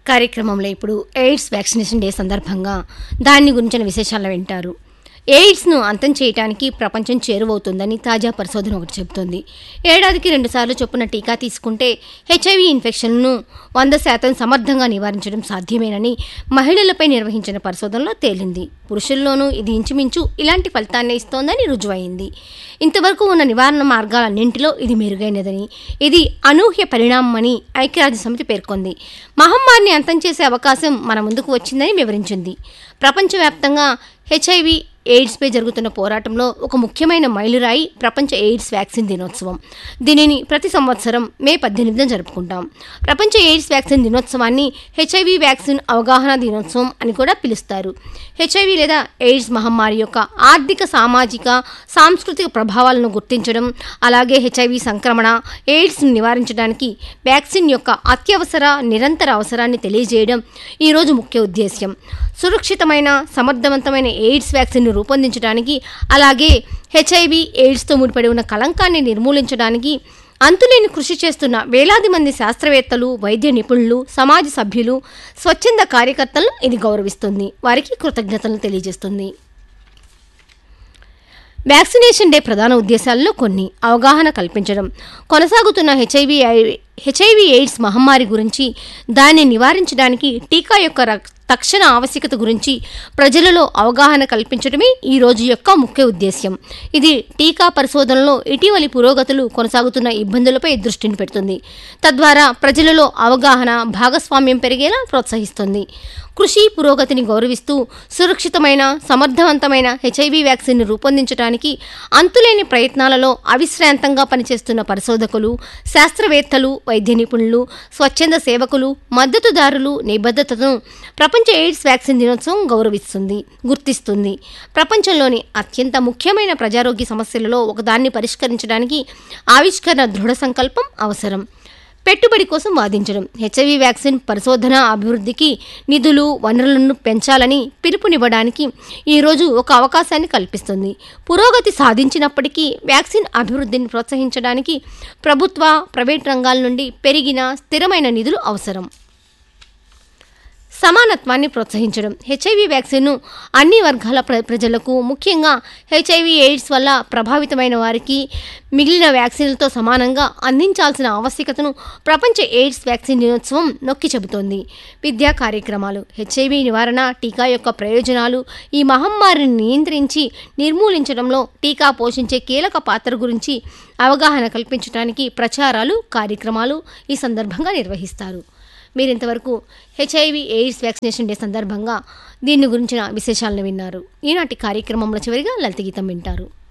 కార్యక్రమంలో ఇప్పుడు AIDS vaccination day సందర్భంగా దాని గురించిన విశేషాలను వింటారు ఎయిడ్స్ను అంతం చేయడానికి ప్రపంచం చేరువవుతుందని తాజా పరిశోధన ఒకటి చెబుతోంది ఏడాదికి రెండుసార్లు చొప్పున టీకా తీసుకుంటే హెచ్ఐవి ఇన్ఫెక్షన్ను వంద శాతం సమర్థంగా నివారించడం సాధ్యమేనని మహిళలపై నిర్వహించిన పరిశోధనలో తేలింది పురుషుల్లోనూ ఇది ఇంచుమించు ఇలాంటి ఫలితాన్నే ఇస్తోందని రుజువైంది ఇంతవరకు ఉన్న నివారణ మార్గాలన్నింటిలో ఇది మెరుగైనదని ఇది అనూహ్య పరిణామమని ఐక్యరాజ్య సమితి పేర్కొంది మహమ్మారిని అంతం చేసే అవకాశం మన ముందుకు వచ్చిందని వివరించింది ప్రపంచవ్యాప్తంగా హెచ్ఐవి ఎయిడ్స్పై జరుగుతున్న పోరాటంలో ఒక ముఖ్యమైన మైలురాయి ప్రపంచ ఎయిడ్స్ వ్యాక్సిన్ దినోత్సవం దీనిని ప్రతి సంవత్సరం మే పద్దెనిమిదిన జరుపుకుంటాం ప్రపంచ ఎయిడ్స్ వ్యాక్సిన్ దినోత్సవాన్ని హెచ్ఐవి వ్యాక్సిన్ అవగాహన దినోత్సవం అని కూడా పిలుస్తారు హెచ్ఐవి లేదా ఎయిడ్స్ మహమ్మారి యొక్క ఆర్థిక సామాజిక సాంస్కృతిక ప్రభావాలను గుర్తించడం అలాగే హెచ్ఐవి సంక్రమణ ఎయిడ్స్ను నివారించడానికి వ్యాక్సిన్ యొక్క అత్యవసర నిరంతర అవసరాన్ని తెలియజేయడం ఈరోజు ముఖ్య ఉద్దేశ్యం సురక్షితమైన సమర్థవంతమైన ఎయిడ్స్ వ్యాక్సిన్ను రూపొందించడానికి అలాగే హెచ్ఐవి ఎయిడ్స్తో ముడిపడి ఉన్న కళంకాన్ని నిర్మూలించడానికి అంతులేని కృషి చేస్తున్న వేలాది మంది శాస్త్రవేత్తలు వైద్య నిపుణులు సమాజ సభ్యులు స్వచ్ఛంద కార్యకర్తలను ఇది గౌరవిస్తుంది వారికి కృతజ్ఞతలు తెలియజేస్తుంది వ్యాక్సినేషన్ డే ప్రధాన ఉద్దేశాల్లో కొన్ని అవగాహన కల్పించడం కొనసాగుతున్న హెచ్ఐవి హెచ్ఐవి ఎయిడ్స్ మహమ్మారి గురించి దాన్ని నివారించడానికి టీకా యొక్క రక్- తక్షణ ఆవశ్యకత గురించి ప్రజలలో అవగాహన కల్పించడమే ఈ రోజు యొక్క ముఖ్య ఉద్దేశ్యం ఇది టీకా పరిశోధనలో ఇటీవలి పురోగతులు కొనసాగుతున్న ఇబ్బందులపై దృష్టిని పెడుతుంది తద్వారా ప్రజలలో అవగాహన భాగస్వామ్యం పెరిగేలా ప్రోత్సహిస్తుంది కృషి పురోగతిని గౌరవిస్తూ సురక్షితమైన సమర్థవంతమైన హెచ్ఐవి వ్యాక్సిన్ను రూపొందించడానికి అంతులేని ప్రయత్నాలలో అవిశ్రాంతంగా పనిచేస్తున్న పరిశోధకులు శాస్త్రవేత్తలు వైద్య నిపుణులు స్వచ్ఛంద సేవకులు మద్దతుదారులు నిబద్ధతను ప్రపంచ ఎయిడ్స్ వ్యాక్సిన్ దినోత్సవం గౌరవిస్తుంది గుర్తిస్తుంది ప్రపంచంలోని అత్యంత ముఖ్యమైన ప్రజారోగ్య సమస్యలలో ఒకదాన్ని పరిష్కరించడానికి ఆవిష్కరణ దృఢ సంకల్పం అవసరం పెట్టుబడి కోసం వాదించడం హెచ్ఐవి వ్యాక్సిన్ పరిశోధన అభివృద్ధికి నిధులు వనరులను పెంచాలని పిలుపునివ్వడానికి ఈరోజు ఒక అవకాశాన్ని కల్పిస్తుంది పురోగతి సాధించినప్పటికీ వ్యాక్సిన్ అభివృద్ధిని ప్రోత్సహించడానికి ప్రభుత్వ ప్రైవేట్ రంగాల నుండి పెరిగిన స్థిరమైన నిధులు అవసరం సమానత్వాన్ని ప్రోత్సహించడం హెచ్ఐవి వ్యాక్సిన్ను అన్ని వర్గాల ప్ర ప్రజలకు ముఖ్యంగా హెచ్ఐవి ఎయిడ్స్ వల్ల ప్రభావితమైన వారికి మిగిలిన వ్యాక్సిన్లతో సమానంగా అందించాల్సిన ఆవశ్యకతను ప్రపంచ ఎయిడ్స్ వ్యాక్సిన్ దినోత్సవం నొక్కి చెబుతోంది విద్యా కార్యక్రమాలు హెచ్ఐవి నివారణ టీకా యొక్క ప్రయోజనాలు ఈ మహమ్మారిని నియంత్రించి నిర్మూలించడంలో టీకా పోషించే కీలక పాత్ర గురించి అవగాహన కల్పించడానికి ప్రచారాలు కార్యక్రమాలు ఈ సందర్భంగా నిర్వహిస్తారు మీరు ఇంతవరకు హెచ్ఐవి ఎయిడ్స్ వ్యాక్సినేషన్ డే సందర్భంగా దీని గురించిన విశేషాలను విన్నారు ఈనాటి కార్యక్రమంలో చివరిగా లలిత గీతం వింటారు